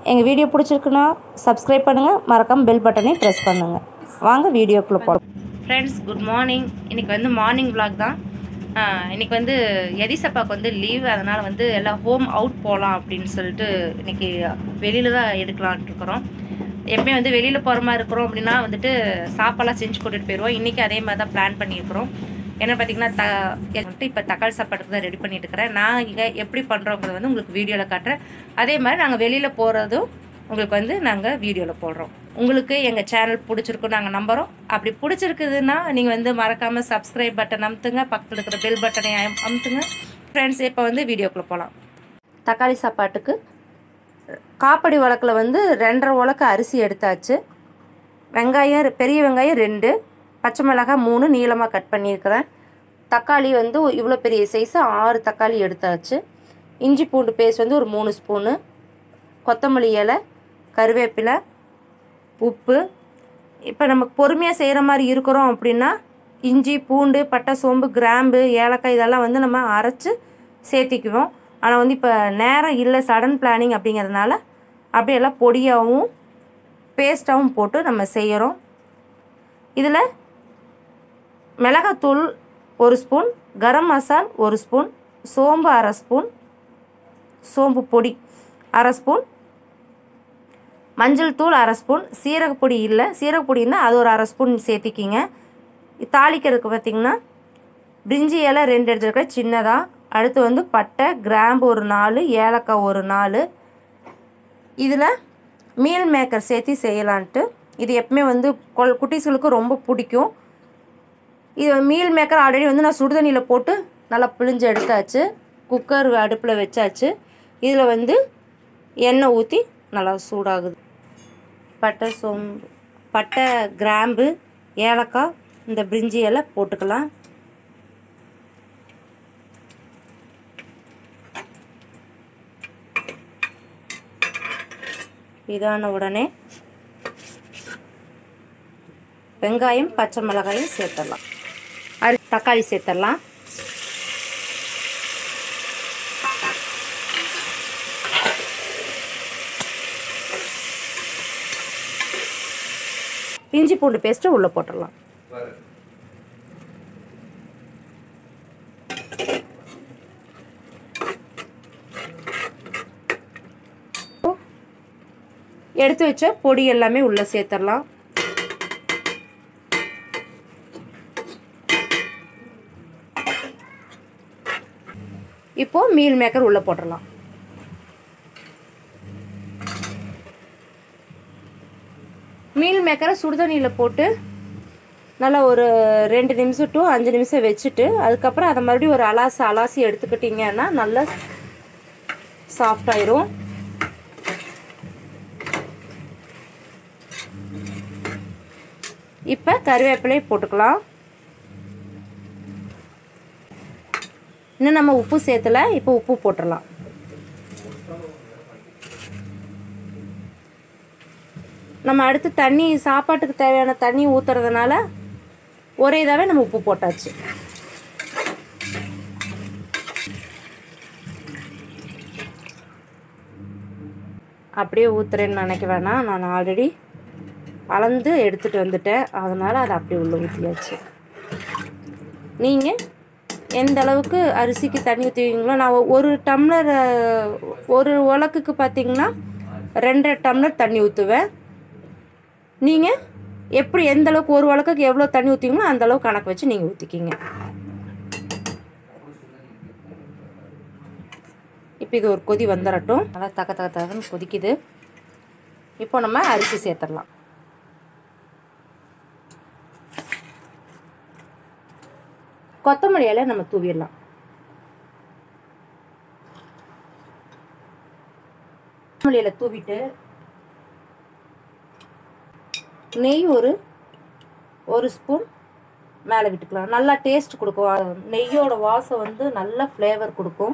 எங்கள் வீடியோ பிடிச்சிருக்குன்னா சப்ஸ்கிரைப் பண்ணுங்கள் மறக்காமல் பெல் பட்டனை ப்ரெஸ் பண்ணுங்கள் வாங்க வீடியோக்குள்ளே போகலாம் ஃப்ரெண்ட்ஸ் குட் மார்னிங் இன்றைக்கி வந்து மார்னிங் vlog தான் ஆஹ் இன்னைக்கு வந்து எரிசப்பாக்கு வந்து லீவ் அதனால் வந்து எல்லாம் ஹோம் அவுட் போகலாம் அப்படின்னு சொல்லிட்டு இன்னைக்கு வெளியில் தான் எடுக்கலான்ட்டு இருக்கிறோம் எப்பயும் வந்து வெளியில் போகிற மாதிரி இருக்கிறோம் அப்படின்னா வந்துட்டு சாப்பாடெல்லாம் செஞ்சு கொண்டுட்டு போயிடுவோம் இன்றைக்கி அதே மாதிரி தான் பிளான் பண்ணியிருக்கிறோம் என்ன பார்த்தீங்கன்னா த வந்துட்டு இப்போ தக்காளி சாப்பாட்டுக்கு தான் ரெடி பண்ணிட்டு இருக்கிறேன் நான் இங்கே எப்படி பண்ணுறோங்கிறது வந்து உங்களுக்கு வீடியோவில் காட்டுறேன் அதே மாதிரி நாங்கள் வெளியில் போகிறதும் உங்களுக்கு வந்து நாங்கள் வீடியோவில் போடுறோம் உங்களுக்கு எங்கள் சேனல் பிடிச்சிருக்கும் நாங்கள் நம்புகிறோம் அப்படி பிடிச்சிருக்குதுன்னா நீங்கள் வந்து மறக்காமல் சப்ஸ்கிரைப் பட்டன் அமுத்துங்க பக்கத்தில் இருக்கிற பெல் பட்டனை அம்- அமுத்துங்க ஃப்ரெண்ட்ஸ் இப்போ வந்து வீடியோக்குள்ளே போகலாம் தக்காளி சாப்பாட்டுக்கு காப்படி உலக்கில் வந்து ரெண்டரை உலக்கு அரிசி எடுத்தாச்சு வெங்காயம் பெரிய வெங்காயம் ரெண்டு பச்சை மிளகாய் மூணு நீளமாக கட் பண்ணியிருக்கிறேன் தக்காளி வந்து இவ்வளோ பெரிய சைஸு ஆறு தக்காளி எடுத்தாச்சு இஞ்சி பூண்டு பேஸ்ட் வந்து ஒரு மூணு ஸ்பூனு கொத்தமல்லி இலை கருவேப்பிலை உப்பு இப்போ நம்ம பொறுமையாக செய்கிற மாதிரி இருக்கிறோம் அப்படின்னா இஞ்சி பூண்டு பட்டை சோம்பு கிராம்பு ஏலக்காய் இதெல்லாம் வந்து நம்ம அரைச்சி சேர்த்திக்குவோம் ஆனால் வந்து இப்போ நேரம் இல்லை சடன் பிளானிங் அப்படிங்கிறதுனால அப்படியே எல்லாம் பொடியாகவும் பேஸ்ட்டாகவும் போட்டு நம்ம செய்கிறோம் இதில் மிளகாத்தூள் ஒரு ஸ்பூன் கரம் மசால் ஒரு ஸ்பூன் சோம்பு அரை ஸ்பூன் சோம்பு பொடி அரை ஸ்பூன் மஞ்சள் தூள் அரை ஸ்பூன் சீரகப்பொடி இல்லை சீரகப்பொடி இருந்தால் அது ஒரு அரை ஸ்பூன் சேர்த்திக்கிங்க தாளிக்கிறதுக்கு பார்த்திங்கன்னா பிரிஞ்சி இலை ரெண்டு எடுத்துருக்கேன் சின்னதாக அடுத்து வந்து பட்டை கிராம்பு ஒரு நாலு ஏலக்காய் ஒரு நாலு இதில் மீல் மேக்கர் சேர்த்து செய்யலான்ட்டு இது எப்பவுமே வந்து கொல் குட்டீஸ்களுக்கு ரொம்ப பிடிக்கும் இது மீல் மேக்கர் ஆல்ரெடி வந்து நான் சுடுதண்ணியில் போட்டு நல்லா பிழிஞ்சு எடுத்தாச்சு குக்கர் அடுப்பில் வச்சாச்சு இதில் வந்து எண்ணெய் ஊற்றி நல்லா சூடாகுது பட்டை சோம்பு பட்டை கிராம்பு ஏலக்காய் இந்த பிரிஞ்சி எல்லாம் போட்டுக்கலாம் இதான உடனே வெங்காயம் பச்சை மிளகாயும் சேர்த்துடலாம் அரி தக்காளி சேர்த்துடலாம் இஞ்சி பூண்டு பேஸ்ட்டு உள்ளே போட்டுடலாம் எடுத்து வச்ச பொடி எல்லாமே உள்ளே சேர்த்துடலாம் இப்போ மீல் மேக்கர் உள்ளே போட்டுடலாம் மீல் மேக்கரை சுடுதண்ணியில் போட்டு நல்லா ஒரு ரெண்டு நிமிஷம் டு அஞ்சு நிமிஷம் வச்சுட்டு அதுக்கப்புறம் அதை மறுபடியும் ஒரு அலாசி அலாசி எடுத்துக்கிட்டிங்கன்னா நல்லா சாஃப்ட் ஆயிரும் இப்போ கருவேப்பிலை போட்டுக்கலாம் இன்னும் நம்ம உப்பு சேர்த்தல இப்போ உப்பு போட்டுடலாம் நம்ம அடுத்து தண்ணி சாப்பாட்டுக்கு தேவையான தண்ணி ஊற்றுறதுனால ஒரே இதாகவே நம்ம உப்பு போட்டாச்சு அப்படியே ஊற்றுறேன்னு நினைக்க வேணாம் நான் ஆல்ரெடி அளந்து எடுத்துகிட்டு வந்துட்டேன் அதனால் அதை அப்படியே உள்ள ஊற்றியாச்சு நீங்கள் எந்த அளவுக்கு அரிசிக்கு தண்ணி ஊற்றுவீங்களோ நான் ஒ- ஒரு டம்ளர் அஹ், ஒரு உலக்குக்கு பார்த்தீங்கன்னா ரெண்டரை டம்ளர் தண்ணி ஊற்றுவேன் நீங்கள் எப்படி எந்த அளவுக்கு ஒரு உலக்குக்கு எவ்வளோ தண்ணி ஊற்றுவீங்களோ அந்த அளவுக்கு கணக்கு வச்சு நீங்கள் ஊற்றிக்கிங்க இப்போ இது ஒரு கொதி வந்துடட்டும் நல்லா தக்க தக்க தக்கன்னு கொதிக்குது இப்போ நம்ம அரிசி சேர்த்துடலாம் கொத்தமல்லி இலை நம்ம தூவிடலாம் கொத்தமல்லி இலை தூவிட்டு நெய் ஒரு ஒரு ஸ்பூன் மேலே விட்டுக்கலாம் நல்லா டேஸ்ட் கொடுக்கும் அது நெய்யோட வாசம் வந்து நல்ல ஃப்ளேவர் கொடுக்கும்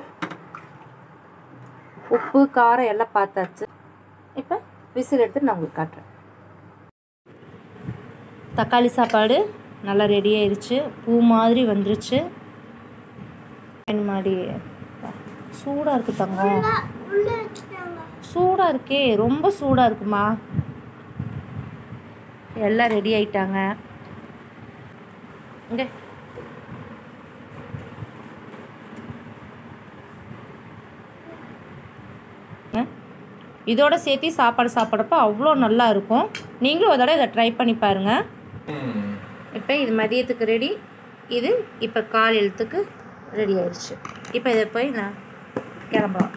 உப்பு காரம் எல்லாம் பார்த்தாச்சு இப்போ விசில் எடுத்து நான் உங்களுக்கு காட்டுறேன் தக்காளி சாப்பாடு நல்லா ரெடி ஆயிருச்சு பூ மாதிரி வந்துருச்சு மாதிரி சூடாக இருக்குது தங்கம் சூடாக சூடாக இருக்கே ரொம்ப சூடாக இருக்குமா எல்லாம் ரெடி ஆயிட்டாங்க இங்கே இதோட சேர்த்து சாப்பாடு சாப்பிட்றப்ப அவ்வளோ நல்லா இருக்கும் நீங்களும் அதோட இதை ட்ரை பண்ணி பாருங்கள் இப்போ இது மதியத்துக்கு ரெடி இது இப்போ காலையிலத்துக்கு ரெடி ஆயிடுச்சு இப்போ இதை போய் நான் கிளம்பலாம்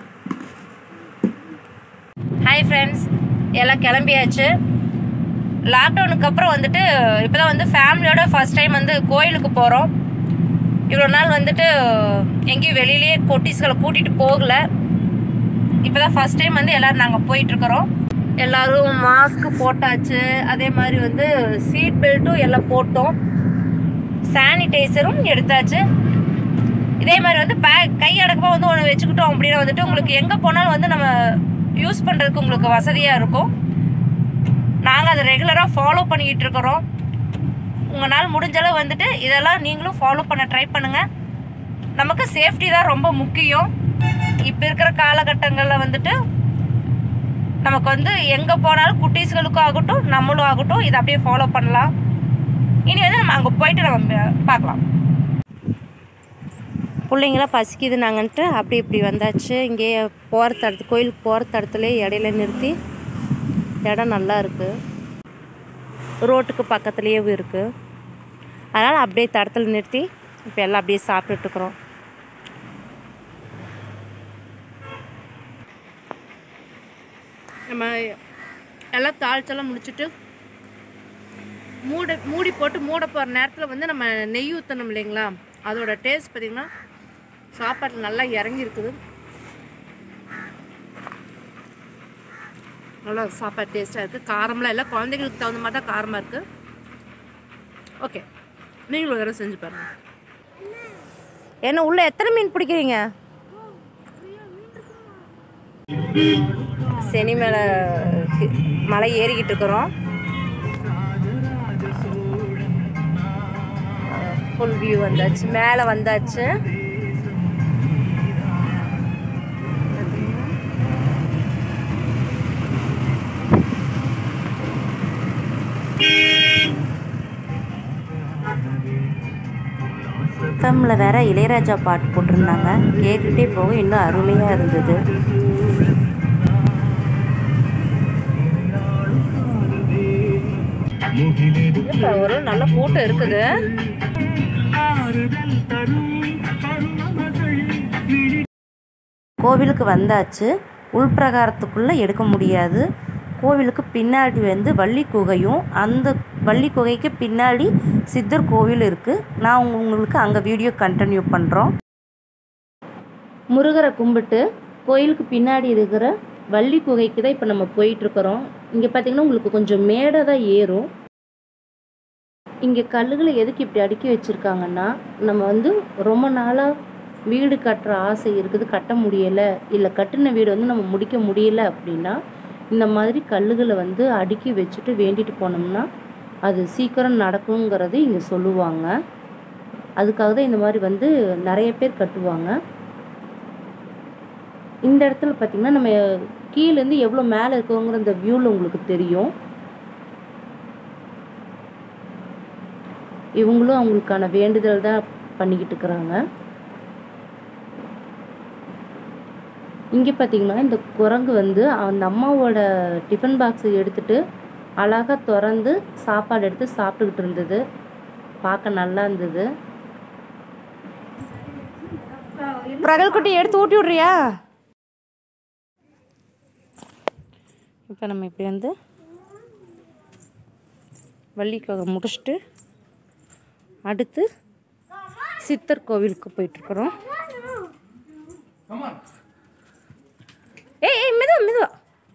ஹாய் ஃப்ரெண்ட்ஸ் எல்லாம் கிளம்பியாச்சு லாக்டவுனுக்கு அப்புறம் வந்துட்டு இப்போ தான் வந்து ஃபேமிலியோட ஃபஸ்ட் டைம் வந்து கோயிலுக்கு போகிறோம் இவ்வளோ நாள் வந்துட்டு எங்கேயும் வெளியிலேயே கொட்டீஸ்களை கூட்டிகிட்டு போகலை இப்போ தான் ஃபஸ்ட் டைம் வந்து எல்லோரும் நாங்கள் போயிட்டுருக்குறோம் எல்லோரும் மாஸ்க் போட்டாச்சு அதே மாதிரி வந்து சீட் பெல்ட்டும் எல்லாம் போட்டோம் சானிடைசரும் எடுத்தாச்சு இதே மாதிரி வந்து பே கை அடக்கமாக வந்து ஒன்று வச்சுக்கிட்டோம் அப்படின்னா வந்துட்டு உங்களுக்கு எங்கே போனாலும் வந்து நம்ம யூஸ் பண்ணுறதுக்கு உங்களுக்கு வசதியாக இருக்கும் நாங்கள் அதை ரெகுலராக ஃபாலோ பண்ணிக்கிட்டு இருக்கிறோம் உங்களால் முடிஞ்சளவு வந்துட்டு இதெல்லாம் நீங்களும் ஃபாலோ பண்ண ட்ரை பண்ணுங்கள் நமக்கு சேஃப்டி தான் ரொம்ப முக்கியம் இப்போ இருக்கிற காலகட்டங்களில் வந்துட்டு நமக்கு வந்து எங்கே போனாலும் குட்டீஸ்களுக்கும் ஆகட்டும் நம்மளும் ஆகட்டும் இதை அப்படியே ஃபாலோ பண்ணலாம் இனி வந்து நம்ம அங்கே போயிட்டு நம்ம பார்க்கலாம் பிள்ளைங்களாம் பசிக்குது நாங்கன்ட்டு அப்படி இப்படி வந்தாச்சு இங்கே போகிற தடத்து கோயிலுக்கு போகிற தடத்துலேயே இடையில நிறுத்தி இடம் நல்லா இருக்குது ரோட்டுக்கு பக்கத்துலேயே இருக்குது அதனால் அப்படியே தடத்தில் நிறுத்தி இப்போ எல்லாம் அப்படியே சாப்பிட்டுட்டுருக்குறோம் நம்ம எல்லாம் தாளிச்செல்லாம் முடிச்சுட்டு மூட மூடி போட்டு மூட போகிற நேரத்தில் வந்து நம்ம நெய் ஊற்றணும் இல்லைங்களா அதோட டேஸ்ட் பார்த்திங்கன்னா சாப்பாட்டில் நல்லா இறங்கி இருக்குது நல்லா சாப்பாடு டேஸ்ட்டாக இருக்குது காரம்லாம் இல்லை குழந்தைங்களுக்கு தகுந்த மாதிரி தான் காரமாக இருக்குது ஓகே நீங்களும் ஒரு தடவை செஞ்சு பாருங்கள் என்ன உள்ள எத்தனை மீன் பிடிக்கிறீங்க செனி மேலே மலை ஏறிக்கிட்டு இருக்கிறோம் ஃபுல் வியூ வந்தாச்சு மேலே வந்தாச்சு எஃப்எம்மில் வேற இளையராஜா பாட்டு போட்டிருந்தாங்க கேட்டுகிட்டே போக இன்னும் அருமையாக இருந்தது இப்போ ஒரு நல்ல கூட்டம் இருக்குது கோவிலுக்கு வந்தாச்சு உள்பிரகாரத்துக்குள்ளே எடுக்க முடியாது கோவிலுக்கு பின்னாடி வந்து வள்ளி குகையும் அந்த வள்ளி குகைக்கு பின்னாடி சித்தர் கோவில் இருக்குது நான் உங்க- உங்களுக்கு அங்கே வீடியோ கண்டினியூ பண்ணுறோம் முருகரை கும்பிட்டு கோயிலுக்கு பின்னாடி இருக்கிற வள்ளி குகைக்கு தான் இப்போ நம்ம போயிட்டுருக்குறோம் இங்கே பார்த்தீங்கன்னா உங்களுக்கு கொஞ்சம் மேடை தான் ஏறும் இங்கே கல்லுகளை எதுக்கு இப்படி அடுக்கி வச்சுருக்காங்கன்னா நம்ம வந்து ரொம்ப நாளாக வீடு கட்டுற ஆசை இருக்குது கட்ட முடியலை இல்லை கட்டின வீடு வந்து நம்ம முடிக்க முடியல அப்படின்னா இந்த மாதிரி கல்லுகளை வந்து அடுக்கி வச்சுட்டு வேண்டிட்டு போனோம்னா அது சீக்கிரம் நடக்குங்கிறது இங்கே சொல்லுவாங்க அதுக்காக தான் இந்த மாதிரி வந்து நிறைய பேர் கட்டுவாங்க இந்த இடத்துல பார்த்திங்கன்னா நம்ம கீழேருந்து எவ்வளோ மேலே இருக்கோங்கிற இந்த வியூவில் உங்களுக்கு தெரியும் இவங்களும் அவங்களுக்கான வேண்டுதல் தான் பண்ணிக்கிட்டு இருக்கிறாங்க இங்கே பார்த்தீங்கன்னா இந்த குரங்கு வந்து அந்த அம்மாவோட டிஃபன் பாக்ஸை எடுத்துட்டு அழகாக திறந்து சாப்பாடு எடுத்து சாப்பிட்டுக்கிட்டு இருந்தது பார்க்க நல்லா இருந்தது பிரகல்குட்டி எடுத்து ஊட்டி விட்றியா இப்போ நம்ம இப்படி வந்து வள்ளிக்காக முடிச்சுட்டு அடுத்து சித்தர் கோவிலுக்கு போயிட்டுருக்குறோம் ஏய் ஏய் மெதுவா மெதுவா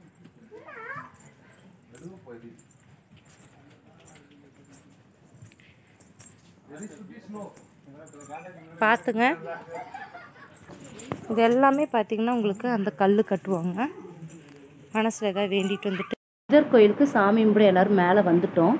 பார்த்துங்க இது எல்லாமே பார்த்தீங்கன்னா உங்களுக்கு அந்த கல் கட்டுவாங்க மனசில் ஏதாவது வேண்டிட்டு வந்துட்டு சித்தர் கோயிலுக்கு சாமி கும்பிட எல்லாரும் மேலே வந்துட்டோம்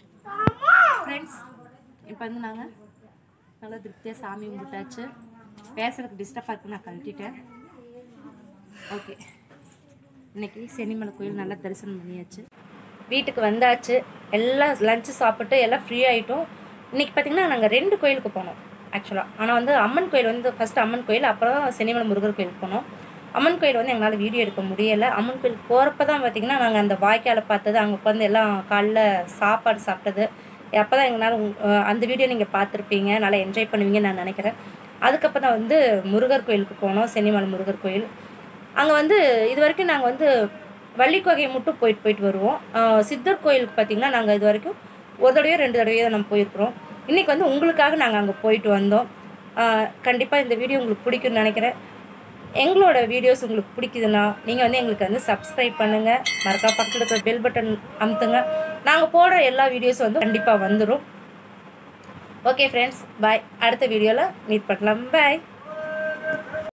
ஃப்ரெண்ட்ஸ் இப்போ வந்து நாங்கள் நல்லா திருப்தியாக சாமி கும்பிட்டாச்சு பேசுறதுக்கு டிஸ்டர்பாக இருக்கு நான் கழட்டிட்டேன் ஓகே இன்னைக்கு சென்னிமலை கோயில் நல்லா தரிசனம் பண்ணியாச்சு வீட்டுக்கு வந்தாச்சு எல்லாம் லஞ்சு சாப்பிட்டு எல்லாம் ஃப்ரீ ஆகிட்டோம் இன்னைக்கு பார்த்தீங்கன்னா நாங்கள் ரெண்டு கோயிலுக்கு போனோம் ஆக்சுவலாக ஆனால் வந்து அம்மன் கோயில் வந்து ஃபஸ்ட்டு அம்மன் கோயில் அப்புறம் சென்னிமலை முருகர் கோயிலுக்கு போனோம் அம்மன் கோயில் வந்து எங்களால் வீடியோ எடுக்க முடியலை அம்மன் கோயில் போகிறப்ப தான் பார்த்தீங்கன்னா நாங்கள் அந்த வாய்க்காலை பார்த்தது அங்கே உட்காந்து எல்லாம் காலைல சாப்பாடு சாப்பிட்டது அப்போ தான் எங்களால் உங்- அஹ் அந்த வீடியோ நீங்கள் பார்த்துருப்பீங்க நல்லா என்ஜாய் பண்ணுவீங்கன்னு நான் நினைக்கிறேன் அதுக்கப்புறம் தான் வந்து முருகர் கோயிலுக்கு போனோம் சென்னிமலை முருகர் கோயில் அங்கே வந்து இது வரைக்கும் நாங்கள் வந்து வள்ளிக்கொகையை மட்டும் போயிட்டு போயிட்டு வருவோம் ஆஹ் சித்தர் கோயிலுக்கு பார்த்தீங்கன்னா நாங்கள் இது வரைக்கும் ஒரு தடவையோ ரெண்டு தடவையோ தான் நம்ம போயிருக்கிறோம் இன்றைக்கி வந்து உங்களுக்காக நாங்கள் அங்கே போயிட்டு வந்தோம் கண்டிப்பாக இந்த வீடியோ உங்களுக்கு பிடிக்கும்னு நினைக்கிறேன் எங்களோட வீடியோஸ் உங்களுக்கு பிடிக்குதுன்னா நீங்கள் வந்து எங்களுக்கு வந்து சப்ஸ்கிரைப் பண்ணுங்கள் மறக்கா பக்கத்தில் இருக்கிற பெல் பட்டன் அமுத்துங்க நாங்கள் போடுற எல்லா வீடியோஸும் வந்து கண்டிப்பாக வந்துடும் ஓகே ஃப்ரெண்ட்ஸ் பாய் அடுத்த வீடியோவில் மீட் பண்ணலாம் பாய்